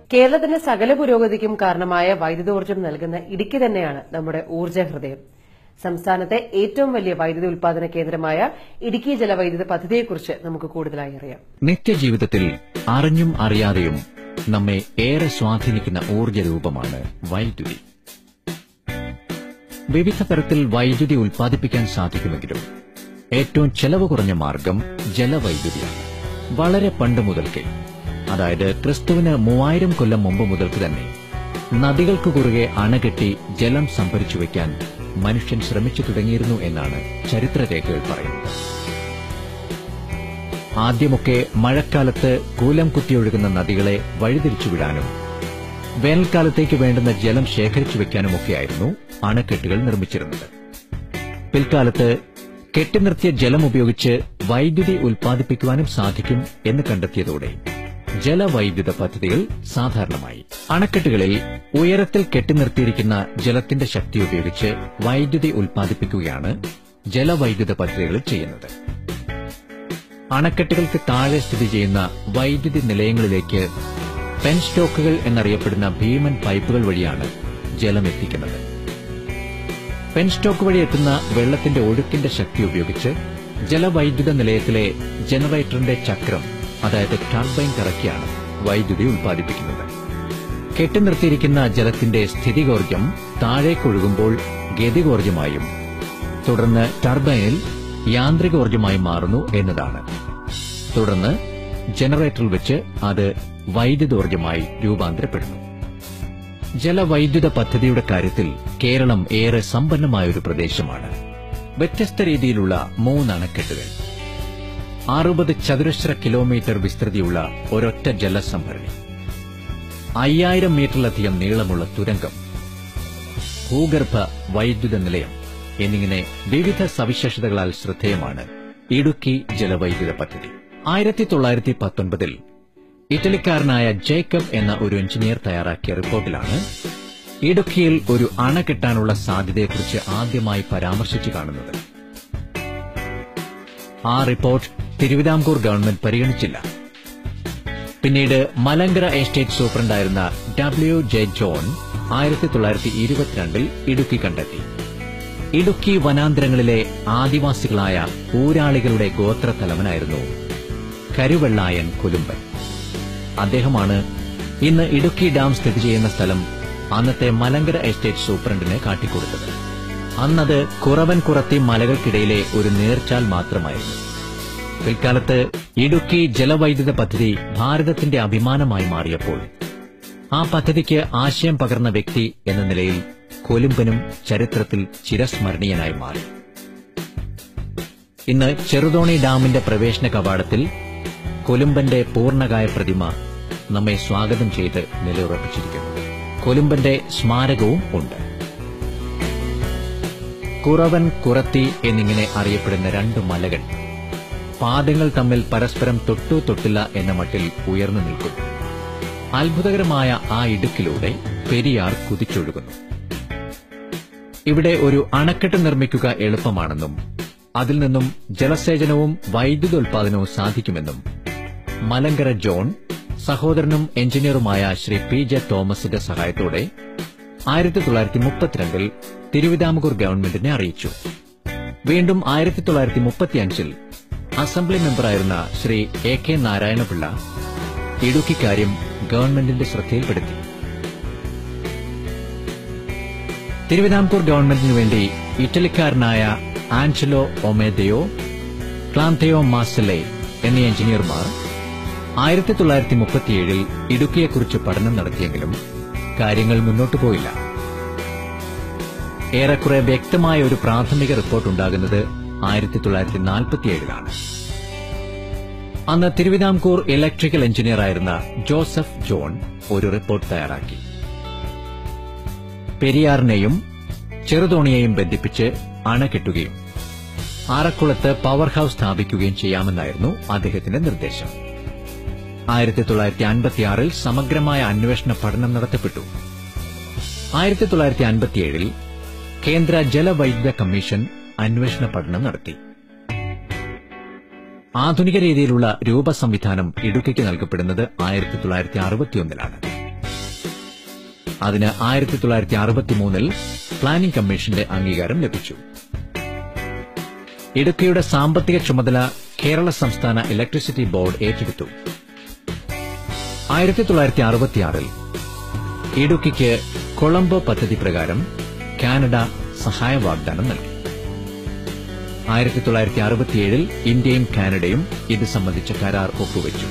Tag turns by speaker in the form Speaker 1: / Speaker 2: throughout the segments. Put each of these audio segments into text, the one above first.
Speaker 1: കേരളത്തിന്റെ സകല പുരോഗതിക്കും കാരണമായ വൈദ്യുതോർജ്ജം നൽകുന്ന ഇടുക്കി തന്നെയാണ് നമ്മുടെ ഊർജ്ജ ഹൃദയം സംസ്ഥാനത്തെ ഏറ്റവും വലിയ വൈദ്യുതി ഉൽപാദന കേന്ദ്രമായ ഇടുക്കി ജലവൈദ്യുത പദ്ധതിയെക്കുറിച്ച് നമുക്ക് കൂടുതലായി അറിയാം
Speaker 2: നിത്യജീവിതത്തിൽ അറിഞ്ഞും അറിയാതെയും നമ്മെ ഏറെ സ്വാധീനിക്കുന്ന ഊർജ്ജ രൂപമാണ് വൈദ്യുതി വിവിധ തരത്തിൽ വൈദ്യുതി ഉൽപ്പാദിപ്പിക്കാൻ സാധിക്കുമെങ്കിലും ഏറ്റവും ചെലവ് കുറഞ്ഞ മാർഗം ജലവൈദ്യുതിയാണ് വളരെ പണ്ട് മുതൽക്കേ അതായത് ക്രിസ്തുവിന് മൂവായിരം കൊല്ലം മുമ്പ് മുതൽക്ക് തന്നെ നദികൾക്ക് കുറുകെ അണകെട്ടി ജലം സംഭരിച്ചു വയ്ക്കാൻ മനുഷ്യൻ ശ്രമിച്ചു തുടങ്ങിയിരുന്നു എന്നാണ് ചരിത്രരേഖകൾ പറയുന്നത് ആദ്യമൊക്കെ മഴക്കാലത്ത് കൂലം കുത്തിയൊഴുകുന്ന നദികളെ വഴിതിരിച്ചുവിടാനും വേനൽക്കാലത്തേക്ക് വേണ്ടുന്ന ജലം ശേഖരിച്ചു വെക്കാനുമൊക്കെയായിരുന്നു അണക്കെട്ടുകൾ നിർമ്മിച്ചിരുന്നത് പിൽക്കാലത്ത് കെട്ടിനിർത്തിയ ജലം ഉപയോഗിച്ച് വൈദ്യുതി ഉൽപ്പാദിപ്പിക്കുവാനും സാധിക്കും എന്ന് കണ്ടെത്തിയതോടെ ജലവൈദ്യുത പദ്ധതികൾ സാധാരണമായി അണക്കെട്ടുകളിൽ ഉയരത്തിൽ കെട്ടിനിർത്തിയിരിക്കുന്ന ജലത്തിന്റെ ശക്തി ഉപയോഗിച്ച് വൈദ്യുതി ഉൽപ്പാദിപ്പിക്കുകയാണ് ജലവൈദ്യുത പദ്ധതികളിൽ ചെയ്യുന്നത് അണക്കെട്ടുകൾക്ക് താഴെ സ്ഥിതി ചെയ്യുന്ന വൈദ്യുതി നിലയങ്ങളിലേക്ക് പെൻസ്റ്റോക്കുകൾ എന്നറിയപ്പെടുന്ന ഭീമൻ പൈപ്പുകൾ വഴിയാണ് ജലം എത്തിക്കുന്നത് പെൻസ്റ്റോക്ക് വഴി എത്തുന്ന വെള്ളത്തിന്റെ ഒഴുക്കിന്റെ ശക്തി ഉപയോഗിച്ച് ജലവൈദ്യുത നിലയത്തിലെ ജനറേറ്ററിന്റെ ചക്രം അതായത് ടർബൈൻ കറക്കിയാണ് വൈദ്യുതി ഉൽപ്പാദിപ്പിക്കുന്നത് കെട്ടിനിർത്തിയിരിക്കുന്ന ജലത്തിന്റെ സ്ഥിതികോർജ്ജം താഴേക്കൊഴുകുമ്പോൾ ഗതികോർജ്ജമായും തുടർന്ന് ടർബൈനിൽ യാന്ത്രികോർജ്ജമായി മാറുന്നു എന്നതാണ് തുടർന്ന് ജനറേറ്ററിൽ വെച്ച് അത് വൈദ്യുതോർജ്ജമായി രൂപാന്തരപ്പെടുന്നു ജലവൈദ്യുത പദ്ധതിയുടെ കാര്യത്തിൽ കേരളം ഏറെ സമ്പന്നമായ ഒരു പ്രദേശമാണ് വ്യത്യസ്ത രീതിയിലുള്ള മൂന്ന് അണക്കെട്ടുകൾ അറുപത് ചതുരശ്ര കിലോമീറ്റർ വിസ്തൃതിയുള്ള ഒരൊറ്റ ജലസംഭരണി അയ്യായിരം മീറ്ററിലധികം നീളമുള്ള തുരങ്കം ഭൂഗർഭ വൈദ്യുത നിലയം എന്നിങ്ങനെ വിവിധ സവിശേഷതകളാൽ ശ്രദ്ധേയമാണ് ഇടുക്കി ജലവൈദ്യുത പദ്ധതി ആയിരത്തി തൊള്ളായിരത്തി പത്തൊൻപതിൽ ഇറ്റലിക്കാരനായ ജേക്കബ് എന്ന ഒരു എഞ്ചിനീയർ തയ്യാറാക്കിയ റിപ്പോർട്ടിലാണ് ഇടുക്കിയിൽ ഒരു അണ കെട്ടാനുള്ള സാധ്യതയെക്കുറിച്ച് ആദ്യമായി പരാമർശിച്ചു കാണുന്നത് ആ റിപ്പോർട്ട് തിരുവിതാംകൂർ ഗവൺമെന്റ് പരിഗണിച്ചില്ല പിന്നീട് മലങ്കര എസ്റ്റേറ്റ് സൂപ്രണ്ടായിരുന്ന ഡബ്ല്യു ജെ ജോൺ ആയിരത്തി തൊള്ളായിരത്തി ഇരുപത്തിരണ്ടിൽ ഇടുക്കി കണ്ടെത്തി ഇടുക്കി വനാന്തരങ്ങളിലെ ആദിവാസികളായ ഊരാളികളുടെ ഗോത്രത്തലവനായിരുന്നു കരുവെള്ളായൻ കൊലുമ്പൻ അദ്ദേഹമാണ് ഇന്ന് ഇടുക്കി ഡാം സ്ഥിതി ചെയ്യുന്ന സ്ഥലം അന്നത്തെ മലങ്കര എസ്റ്റേറ്റ് സൂപ്രണ്ടിന് കാട്ടിക്കൊടുത്തത് അന്നത് കുറവൻ കുറത്തി മലകൾക്കിടയിലെ ഒരു നേർച്ചാൽ മാത്രമായിരുന്നു പിൽക്കാലത്ത് ഇടുക്കി ജലവൈദ്യുത പദ്ധതി ഭാരതത്തിന്റെ അഭിമാനമായി മാറിയപ്പോൾ ആ പദ്ധതിക്ക് ആശയം പകർന്ന വ്യക്തി എന്ന നിലയിൽ കൊലുമ്പനും ചരിത്രത്തിൽ ചിരസ്മരണീയനായി മാറി ഇന്ന് ചെറുതോണി ഡാമിന്റെ പ്രവേശന കവാടത്തിൽ കൊലുമ്പന്റെ പൂർണ്ണകായ പ്രതിമ നമ്മെ സ്വാഗതം ചെയ്ത് നിലയുറപ്പിച്ചിരിക്കുന്നു കൊലുമ്പന്റെ സ്മാരകവും ഉണ്ട് കുറവൻ കുറത്തി എന്നിങ്ങനെ അറിയപ്പെടുന്ന രണ്ട് മലകൾ പാദങ്ങൾ തമ്മിൽ പരസ്പരം തൊട്ടു തൊട്ടില്ല എന്ന മട്ടിൽ ഉയർന്നു നിൽക്കുന്നു അത്ഭുതകരമായ ആ ഇടുക്കിലൂടെ പെരിയാർ കുതിച്ചൊഴുകുന്നു ഇവിടെ ഒരു അണക്കെട്ട് നിർമ്മിക്കുക എളുപ്പമാണെന്നും അതിൽ നിന്നും ജലസേചനവും വൈദ്യുതോൽപാദനവും സാധിക്കുമെന്നും മലങ്കര ജോൺ സഹോദരനും എഞ്ചിനീയറുമായ ശ്രീ പി ജെ തോമസിന്റെ സഹായത്തോടെ ആയിരത്തി തൊള്ളായിരത്തി മുപ്പത്തിരണ്ടിൽ തിരുവിതാംകൂർ ഗവൺമെന്റിനെ അറിയിച്ചു വീണ്ടും ആയിരത്തി തൊള്ളായിരത്തി മുപ്പത്തിയഞ്ചിൽ അസംബ്ലി മെമ്പറായിരുന്ന ശ്രീ എ കെ നാരായണപിള്ള ഇടുക്കി കാര്യം ഗവൺമെന്റിന്റെ ശ്രദ്ധയിൽപ്പെടുത്തി തിരുവിതാംകൂർ ഗവൺമെന്റിനു വേണ്ടി ഇറ്റലിക്കാരനായ ആഞ്ചലോ ഒമേദയോ ക്ലാന്തയോ മാസലെ എന്നീ എഞ്ചിനീയർമാർ ആയിരത്തി തൊള്ളായിരത്തി മുപ്പത്തിയേഴിൽ ഇടുക്കിയെക്കുറിച്ച് പഠനം നടത്തിയെങ്കിലും കാര്യങ്ങൾ മുന്നോട്ടു പോയില്ല ഏറെക്കുറെ വ്യക്തമായ ഒരു പ്രാഥമിക റിപ്പോർട്ട് ഉണ്ടാകുന്നത് ആയിരത്തി തൊള്ളായിരത്തി നാൽപ്പത്തിയേഴിലാണ് അന്ന് തിരുവിതാംകൂർ ഇലക്ട്രിക്കൽ എഞ്ചിനീയറായിരുന്ന ജോസഫ് ജോൺ ഒരു റിപ്പോർട്ട് തയ്യാറാക്കി പെരിയാറിനെയും ചെറുതോണിയെയും ബന്ധിപ്പിച്ച് അണ കെട്ടുകയും ആറക്കുളത്ത് പവർ ഹൌസ് സ്ഥാപിക്കുകയും ചെയ്യാമെന്നായിരുന്നു അദ്ദേഹത്തിന്റെ നിർദ്ദേശം ആയിരത്തി തൊള്ളായിരത്തി അൻപത്തിയാറിൽ സമഗ്രമായ അന്വേഷണ പഠനം നടത്തപ്പെട്ടു ആയിരത്തി തൊള്ളായിരത്തി അൻപത്തിയേഴിൽ കേന്ദ്ര ജലവൈദ്യുത കമ്മീഷൻ അന്വേഷണ പഠനം നടത്തി ആധുനിക രീതിയിലുള്ള രൂപസംവിധാനം ഇടുക്കിക്ക് നൽകപ്പെടുന്നത് ആയിരത്തി തൊള്ളായിരത്തി അറുപത്തിയൊന്നിലാണ് അതിന് ആയിരത്തി തൊള്ളായിരത്തി അറുപത്തിമൂന്നിൽ പ്ലാനിംഗ് കമ്മീഷന്റെ അംഗീകാരം ലഭിച്ചു ഇടുക്കിയുടെ സാമ്പത്തിക ചുമതല കേരള സംസ്ഥാന ഇലക്ട്രിസിറ്റി ബോർഡ് ഏറ്റെടുത്തു ആയിരത്തി തൊള്ളായിരത്തി അറുപത്തിയാറിൽ ഇടുക്കിക്ക് കൊളംബോ പദ്ധതി പ്രകാരം കാനഡ സഹായ വാഗ്ദാനം നൽകി ആയിരത്തി തൊള്ളായിരത്തി അറുപത്തിയേഴിൽ ഇന്ത്യയും കാനഡയും ഇത് സംബന്ധിച്ച കരാർ ഒപ്പുവെച്ചു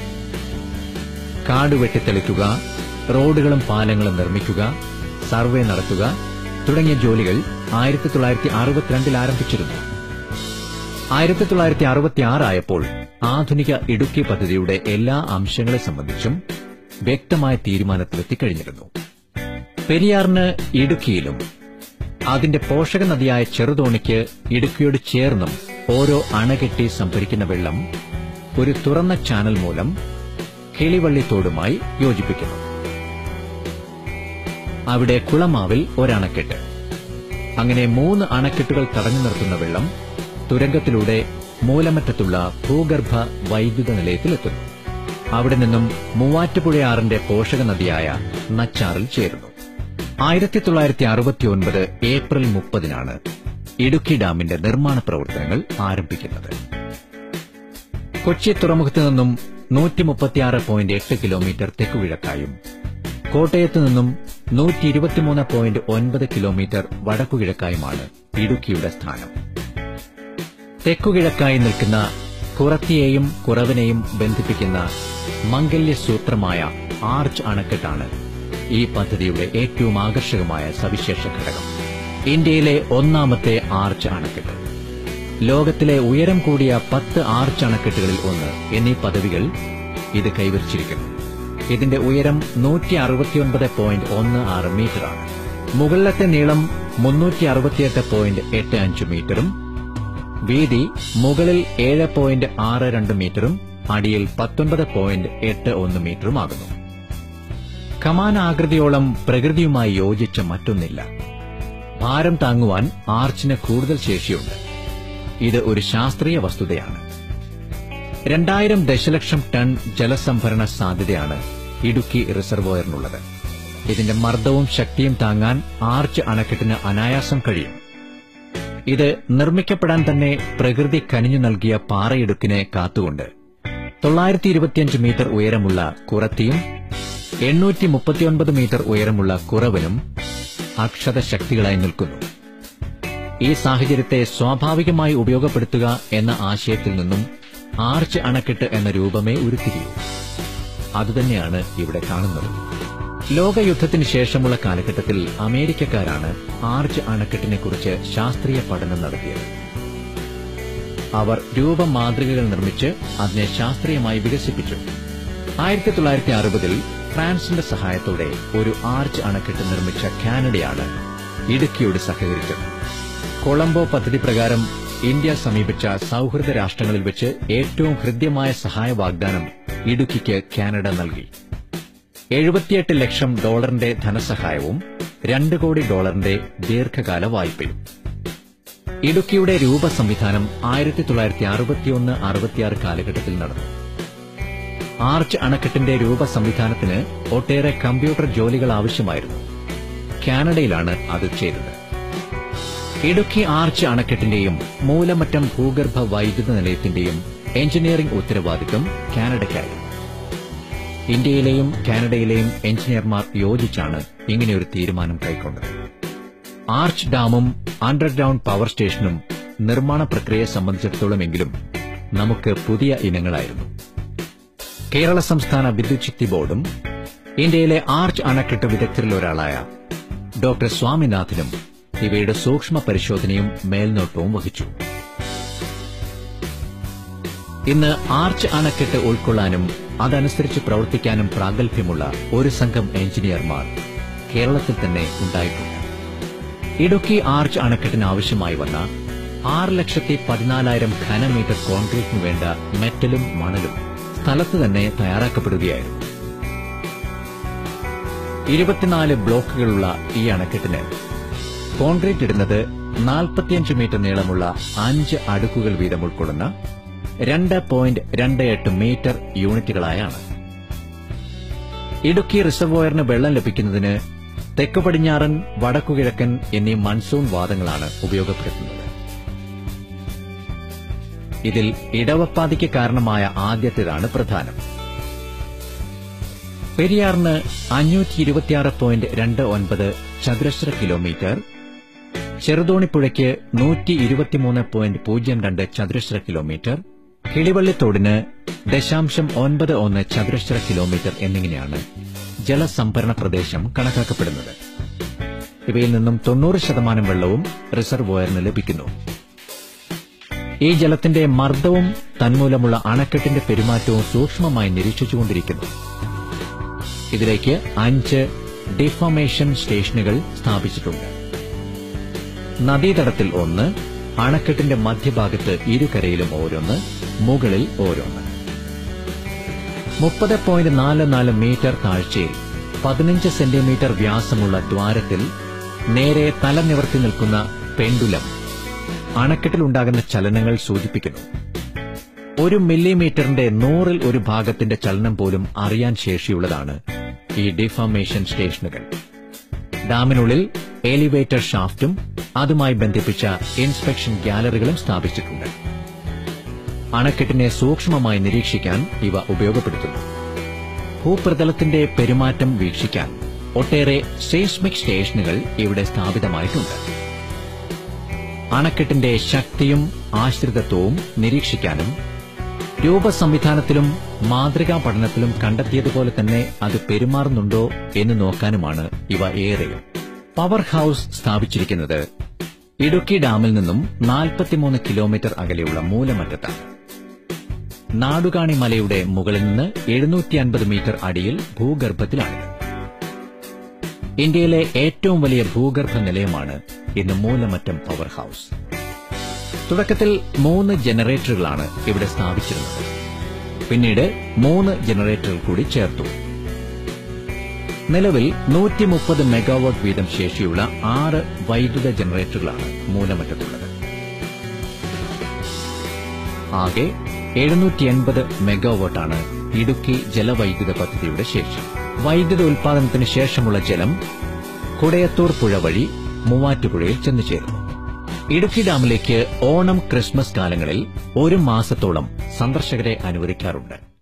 Speaker 2: കാട് വെട്ടിത്തെളിക്കുക റോഡുകളും പാലങ്ങളും നിർമ്മിക്കുക സർവേ നടത്തുക തുടങ്ങിയ ജോലികൾ ആയിരത്തി തൊള്ളായിരത്തി അറുപത്തിരണ്ടിൽ ആരംഭിച്ചിരുന്നു ആയിരത്തി തൊള്ളായിരത്തി അറുപത്തിയാറായപ്പോൾ ആധുനിക ഇടുക്കി പദ്ധതിയുടെ എല്ലാ അംശങ്ങളെ സംബന്ധിച്ചും വ്യക്തമായ തീരുമാനത്തിലെത്തിക്കഴിഞ്ഞിരുന്നു പെരിയാറിന് ഇടുക്കിയിലും അതിന്റെ പോഷക നദിയായ ചെറുതോണിക്ക് ഇടുക്കിയോട് ചേർന്നും ഓരോ അണകെട്ടി സംഭരിക്കുന്ന വെള്ളം ഒരു തുറന്ന ചാനൽ മൂലം കിളിവള്ളിത്തോടുമായി യോജിപ്പിക്കുന്നു അവിടെ കുളമാവിൽ ഒരണക്കെട്ട് അങ്ങനെ മൂന്ന് അണക്കെട്ടുകൾ തടഞ്ഞു നിർത്തുന്ന വെള്ളം തുരങ്കത്തിലൂടെ മൂലമറ്റത്തുള്ള ഭൂഗർഭ വൈദ്യുത നിലയത്തിലെത്തുന്നു അവിടെ നിന്നും മൂവാറ്റുപുഴയാറിന്റെ പോഷക നദിയായ നച്ചാറിൽ ചേരുന്നു ആയിരത്തി തൊള്ളായിരത്തി അറുപത്തിയൊൻപത് ഏപ്രിൽ മുപ്പതിനാണ് ഇടുക്കി ഡാമിന്റെ നിർമ്മാണ പ്രവർത്തനങ്ങൾ ആരംഭിക്കുന്നത് കൊച്ചി തുറമുഖത്ത് നിന്നും നൂറ്റി മുപ്പത്തിയാറ് പോയിന്റ് എട്ട് കിലോമീറ്റർ തെക്കുകിഴക്കായും കോട്ടയത്ത് നിന്നും നൂറ്റി ഇരുപത്തിമൂന്ന് പോയിന്റ് ഒൻപത് കിലോമീറ്റർ വടക്കുകിഴക്കായുമാണ് ഇടുക്കിയുടെ സ്ഥാനം തെക്കുകിഴക്കായി നിൽക്കുന്ന കുറത്തിയെയും കുറവനെയും ബന്ധിപ്പിക്കുന്ന മംഗല്യസൂത്രമായ ആർച്ച് അണക്കെട്ടാണ് ഈ പദ്ധതിയുടെ ഏറ്റവും ആകർഷകമായ സവിശേഷ ഘടകം ഇന്ത്യയിലെ ഒന്നാമത്തെ ആർച്ച് അണക്കെട്ട് ലോകത്തിലെ ഉയരം കൂടിയ പത്ത് ആർച്ച് അണക്കെട്ടുകളിൽ ഒന്ന് എന്നീ പദവികൾ ഇത് കൈവരിച്ചിരിക്കുന്നു ഇതിന്റെ ഉയരം നൂറ്റി അറുപത്തിയൊൻപത് പോയിന്റ് ഒന്ന് ആറ് മീറ്ററാണ് മുകളിലത്തെ നീളം മുന്നൂറ്റി അറുപത്തിയെട്ട് പോയിന്റ് എട്ട് അഞ്ച് മീറ്ററും വീതി മുകളിൽ ഏഴ് പോയിന്റ് ആറ് രണ്ട് മീറ്ററും അടിയിൽ പത്തൊൻപത് പോയിന്റ് എട്ട് ഒന്ന് മീറ്ററുമാകുന്നു കമാനാകൃതിയോളം പ്രകൃതിയുമായി യോജിച്ച മറ്റൊന്നില്ല ഭാരം താങ്ങുവാൻ ആർച്ചിന് കൂടുതൽ ശേഷിയുണ്ട് ഇത് ഒരു ശാസ്ത്രീയ വസ്തുതയാണ് രണ്ടായിരം ദശലക്ഷം ടൺ ജലസംഭരണ സാധ്യതയാണ് ഇടുക്കി റിസർവോയറിനുള്ളത് ഇതിന്റെ മർദ്ദവും ശക്തിയും താങ്ങാൻ ആർച്ച് അണക്കെട്ടിന് അനായാസം കഴിയും ഇത് നിർമ്മിക്കപ്പെടാൻ തന്നെ പ്രകൃതി കനിഞ്ഞു നൽകിയ പാറയിടുക്കിനെ കാത്തുകൊണ്ട് തൊള്ളായിരത്തി ഇരുപത്തിയഞ്ച് മീറ്റർ ഉയരമുള്ള കുറത്തിയും എണ്ണൂറ്റി മുപ്പത്തിയൊൻപത് മീറ്റർ ഉയരമുള്ള കുറവനും അക്ഷത ശക്തികളായി നിൽക്കുന്നു ഈ സാഹചര്യത്തെ സ്വാഭാവികമായി ഉപയോഗപ്പെടുത്തുക എന്ന ആശയത്തിൽ നിന്നും ആർച്ച് അണക്കെട്ട് എന്ന രൂപമേ ഉരുത്തിരിയൂ അതുതന്നെയാണ് ഇവിടെ കാണുന്നത് ലോകയുദ്ധത്തിന് ശേഷമുള്ള കാലഘട്ടത്തിൽ അമേരിക്കക്കാരാണ് ആർച്ച് അണക്കെട്ടിനെക്കുറിച്ച് ശാസ്ത്രീയ പഠനം നടത്തിയത് അവർ രൂപമാതൃകകൾ നിർമ്മിച്ച് അതിനെ ശാസ്ത്രീയമായി വികസിപ്പിച്ചു ആയിരത്തി തൊള്ളായിരത്തി അറുപതിൽ ഫ്രാൻസിന്റെ സഹായത്തോടെ ഒരു ആർച്ച് അണക്കെട്ട് നിർമ്മിച്ച കാനഡയാണ് ഇടുക്കിയോട് സഹകരിച്ചത് കൊളംബോ പദ്ധതി പ്രകാരം ഇന്ത്യ സമീപിച്ച സൌഹൃദ രാഷ്ട്രങ്ങളിൽ വെച്ച് ഏറ്റവും ഹൃദ്യമായ സഹായ വാഗ്ദാനം ഇടുക്കിക്ക് കാനഡ നൽകി എഴുപത്തിയെട്ട് ലക്ഷം ഡോളറിന്റെ ധനസഹായവും രണ്ട് കോടി ഡോളറിന്റെ ദീർഘകാല വായ്പയും ഇടുക്കിയുടെ രൂപസംവിധാനം ആയിരത്തി തൊള്ളായിരത്തി അറുപത്തിയൊന്ന് അറുപത്തിയാറ് കാലഘട്ടത്തിൽ നടന്നു ആർച്ച് അണക്കെട്ടിന്റെ രൂപസംവിധാനത്തിന് ഒട്ടേറെ കമ്പ്യൂട്ടർ ജോലികൾ ആവശ്യമായിരുന്നു കാനഡയിലാണ് അത് ചെയ്തത് ഇടുക്കി ആർച്ച് അണക്കെട്ടിന്റെയും മൂലമറ്റം ഭൂഗർഭ വൈദ്യുത നിലയത്തിന്റെയും എഞ്ചിനീയറിംഗ് ഉത്തരവാദിത്വം കാനഡയ്ക്കായിരുന്നു ഇന്ത്യയിലെയും കാനഡയിലെയും എഞ്ചിനീയർമാർ യോജിച്ചാണ് ഇങ്ങനെയൊരു തീരുമാനം കൈക്കൊണ്ടത് ആർച്ച് ഡാമും അണ്ടർഗ്രൌണ്ട് പവർ സ്റ്റേഷനും നിർമ്മാണ പ്രക്രിയയെ സംബന്ധിച്ചിടത്തോളമെങ്കിലും നമുക്ക് പുതിയ ഇനങ്ങളായിരുന്നു കേരള സംസ്ഥാന വിദ്യുത് ശക്തി ബോർഡും ഇന്ത്യയിലെ ആർച്ച് അണക്കെട്ട് വിദഗ്ധരിൽ ഒരാളായ ഡോക്ടർ സ്വാമിനാഥനും ഇവയുടെ സൂക്ഷ്മ പരിശോധനയും മേൽനോട്ടവും വഹിച്ചു ഇന്ന് ആർച്ച് അണക്കെട്ട് ഉൾക്കൊള്ളാനും അതനുസരിച്ച് പ്രവർത്തിക്കാനും പ്രാഗൽഭ്യമുള്ള ഒരു സംഘം എഞ്ചിനീയർമാർ കേരളത്തിൽ തന്നെ ഉണ്ടായിട്ടുണ്ട് ഇടുക്കി ആർച്ച് അണക്കെട്ടിന് ആവശ്യമായി വന്ന ആറ് ലക്ഷത്തി പതിനാലായിരം ഘനമീറ്റർ കോൺക്രീറ്റിന് വേണ്ട മെറ്റലും മണലും സ്ഥലത്ത് തന്നെ തയ്യാറാക്കപ്പെടുകയായിരുന്നു ഇരുപത്തിനാല് ബ്ലോക്കുകളുള്ള ഈ അണക്കെട്ടിന് കോൺക്രീറ്റ് ഇടുന്നത് നാൽപ്പത്തിയഞ്ച് മീറ്റർ നീളമുള്ള അഞ്ച് അടുക്കുകൾ വീതം ഉൾക്കൊള്ളുന്ന രണ്ട് പോയിന്റ് രണ്ട് എട്ട് മീറ്റർ യൂണിറ്റുകളായാണ് ഇടുക്കി റിസർവോയറിന് വെള്ളം ലഭിക്കുന്നതിന് തെക്കു പടിഞ്ഞാറൻ വടക്കുകിഴക്കൻ എന്നീ മൺസൂൺ വാദങ്ങളാണ് ഉപയോഗപ്പെടുത്തുന്നത് ഇതിൽ ഇടവപ്പാതിക്ക് കാരണമായ ആദ്യത്തേതാണ് പ്രധാനം പെരിയാറിന് അഞ്ഞൂറ്റി ഇരുപത്തിയാറ് പോയിന്റ് രണ്ട് ഒൻപത് ചതുരശ്ര കിലോമീറ്റർ ചെറുതോണിപ്പുഴയ്ക്ക് നൂറ്റി ഇരുപത്തിമൂന്ന് പോയിന്റ് പൂജ്യം രണ്ട് ചതുരശ്ര കിലോമീറ്റർ കിളിവള്ളിത്തോടിന് ദശാംശം ഒൻപത് ഒന്ന് ചതുരശ്ര കിലോമീറ്റർ എന്നിങ്ങനെയാണ് ജലസംഭരണ പ്രദേശം കണക്കാക്കപ്പെടുന്നത് ഇവയിൽ നിന്നും തൊണ്ണൂറ് ശതമാനം വെള്ളവും റിസർവോയറിന് ലഭിക്കുന്നു ഈ ജലത്തിന്റെ മർദ്ദവും തന്മൂലമുള്ള അണക്കെട്ടിന്റെ പെരുമാറ്റവും സൂക്ഷ്മമായി നിരീക്ഷിച്ചുകൊണ്ടിരിക്കുന്നു ഇതിലേക്ക് അഞ്ച് ഡിഫോമേഷൻ സ്റ്റേഷനുകൾ സ്ഥാപിച്ചിട്ടുണ്ട് നദീതടത്തിൽ ഒന്ന് അണക്കെട്ടിന്റെ മധ്യഭാഗത്ത് ഇരുകരയിലും ഓരോന്ന് മുകളിൽ ഓരോന്ന് മുപ്പത് പോയിന്റ് നാല് നാല് മീറ്റർ താഴ്ചയിൽ പതിനഞ്ച് സെന്റിമീറ്റർ വ്യാസമുള്ള ദ്വാരത്തിൽ നേരെ തല നിവർത്തി നിൽക്കുന്ന പെൻഡുലം അണക്കെട്ടിലുണ്ടാകുന്ന ചലനങ്ങൾ സൂചിപ്പിക്കുന്നു ഒരു മില്ലിമീറ്ററിന്റെ നൂറിൽ ഒരു ഭാഗത്തിന്റെ ചലനം പോലും അറിയാൻ ശേഷിയുള്ളതാണ് ഈ ഡിഫോമേഷൻ സ്റ്റേഷനുകൾ ഡാമിനുള്ളിൽ എലിവേറ്റർ ഷാഫ്റ്റും അതുമായി ബന്ധിപ്പിച്ച ഇൻസ്പെക്ഷൻ ഗ്യാലറികളും സ്ഥാപിച്ചിട്ടുണ്ട് അണക്കെട്ടിനെ സൂക്ഷ്മമായി നിരീക്ഷിക്കാൻ ഇവ ഉപയോഗപ്പെടുത്തുന്നു ഭൂപ്രതലത്തിന്റെ പെരുമാറ്റം വീക്ഷിക്കാൻ ഒട്ടേറെ സേസ്മിക് സ്റ്റേഷനുകൾ ഇവിടെ സ്ഥാപിതമായിട്ടുണ്ട് അണക്കെട്ടിന്റെ ശക്തിയും ആശ്രിതത്വവും നിരീക്ഷിക്കാനും രൂപസംവിധാനത്തിലും മാതൃകാ പഠനത്തിലും കണ്ടെത്തിയതുപോലെ തന്നെ അത് പെരുമാറുന്നുണ്ടോ എന്ന് നോക്കാനുമാണ് ഇവ ഏറെയും പവർ ഹൌസ് സ്ഥാപിച്ചിരിക്കുന്നത് ഇടുക്കി ഡാമിൽ നിന്നും 43 കിലോമീറ്റർ അകലെയുള്ള മൂലമറ്റത്താണ് നാടുകാണി മലയുടെ മുകളിൽ നിന്ന് എഴുന്നൂറ്റി അൻപത് മീറ്റർ അടിയിൽ ഭൂഗർഭത്തിലാണിത് ഇന്ത്യയിലെ ഏറ്റവും വലിയ ഭൂഗർഭ നിലയമാണ് ഇന്ന് മൂലമറ്റം പവർ ഹൌസ് തുടക്കത്തിൽ മൂന്ന് ജനറേറ്ററുകളാണ് ഇവിടെ സ്ഥാപിച്ചിരുന്നത് പിന്നീട് മൂന്ന് ജനറേറ്ററുകൾ കൂടി ചേർത്തു നിലവിൽ നൂറ്റി മുപ്പത് മെഗാവാട്ട് വീതം ശേഷിയുള്ള ആറ് വൈദ്യുത ജനറേറ്ററുകളാണ് മൂലമറ്റത്തുള്ളത് ആകെ എഴുന്നൂറ്റി എൺപത് മെഗാവാട്ടാണ് ഇടുക്കി ജലവൈദ്യുത പദ്ധതിയുടെ ശേഷി വൈദ്യുത ഉൽപാദനത്തിന് ശേഷമുള്ള ജലം കുടയത്തൂർ പുഴ വഴി മൂവാറ്റുപുഴയിൽ ചെന്നു ചേരുന്നു ഇടുക്കി ഡാമിലേക്ക് ഓണം ക്രിസ്മസ് കാലങ്ങളിൽ ഒരു മാസത്തോളം സന്ദർശകരെ അനുവദിക്കാറുണ്ട്